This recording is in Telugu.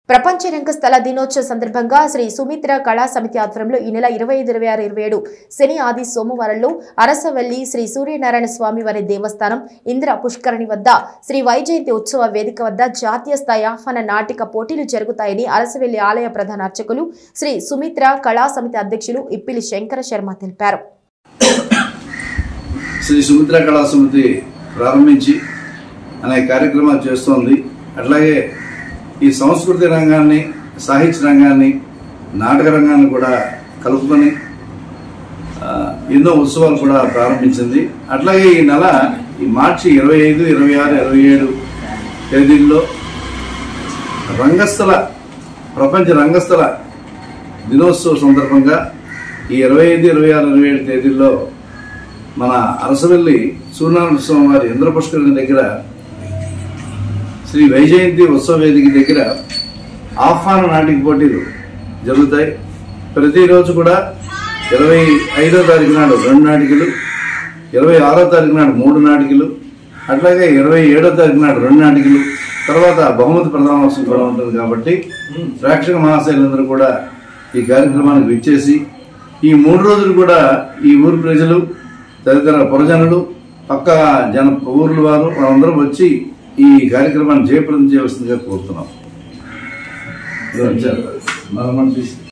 ప్రపంచ రంగస్థల దినోత్సవ సందర్భంగా శ్రీ సుమిత్ర కళా సమితి ఆధ్వర్యంలో ఈ నెల ఇరవై ఐదు ఇరవై ఆరు ఇరవై ఏడు శని ఆది సోమవారంలో అరసవల్లి శ్రీ సూర్యనారాయణ స్వామి వారి దేవస్థానం ఇంద్ర పుష్కరణి వద్ద శ్రీ వైజయంతి ఉత్సవ వేదిక వద్ద జాతీయ స్థాయి ఆహ్వాన నాటిక పోటీలు జరుగుతాయని అరసవెల్లి ఆలయ ప్రధాన అర్చకులు శ్రీ సుమిత్ర కళా సమితి అధ్యక్షులు ఇప్పిలి శంకర శర్మ తెలిపారు శ్రీ సుమిత్ర కళా సమితి ప్రారంభించి అనేక కార్యక్రమాలు చేస్తోంది అట్లాగే ఈ సంస్కృతి రంగాన్ని సాహిత్య రంగాన్ని నాటక రంగాన్ని కూడా కలుపుకొని ఆ, ఎన్నో ఉత్సవాలు కూడా ప్రారంభించింది అట్లాగే ఈ నెల ఈ మార్చి ఇరవై ఐదు ఇరవై ఆరు ఇరవై ఏడు తేదీల్లో రంగస్థల ప్రపంచ రంగస్థల దినోత్సవ సందర్భంగా ఈ ఇరవై ఐదు ఇరవై ఆరు ఇరవై ఏడు తేదీల్లో మన అరసవెల్లి సూర్యనారాయణ స్వామి వారి ఇంద్ర పుష్కరిణి దగ్గర శ్రీ వైజయంతి ఉత్సవ వేదిక దగ్గర ఆహ్వాన నాటిక పోటీలు జరుగుతాయి ప్రతిరోజు కూడా ఇరవై ఐదో తారీఖు నాడు రెండు నాటికలు ఇరవై ఆరో తారీఖు నాడు మూడు నాటికలు అట్లాగే ఇరవై ఏడో తారీఖు నాడు రెండు నాటికలు తర్వాత బహుమతి ప్రధానోత్సవం కూడా ఉంటుంది కాబట్టి ప్రేక్షక మహాశైలందరూ కూడా ఈ కార్యక్రమానికి విచ్చేసి ఈ మూడు రోజులు కూడా ఈ ఊరు ప్రజలు తదితర పురజనులు పక్క జన ఊర్ల వారు వాళ్ళందరూ వచ్చి ఈ కార్యక్రమాన్ని జయప్రదం చేయవలసిందిగా కోరుతున్నాం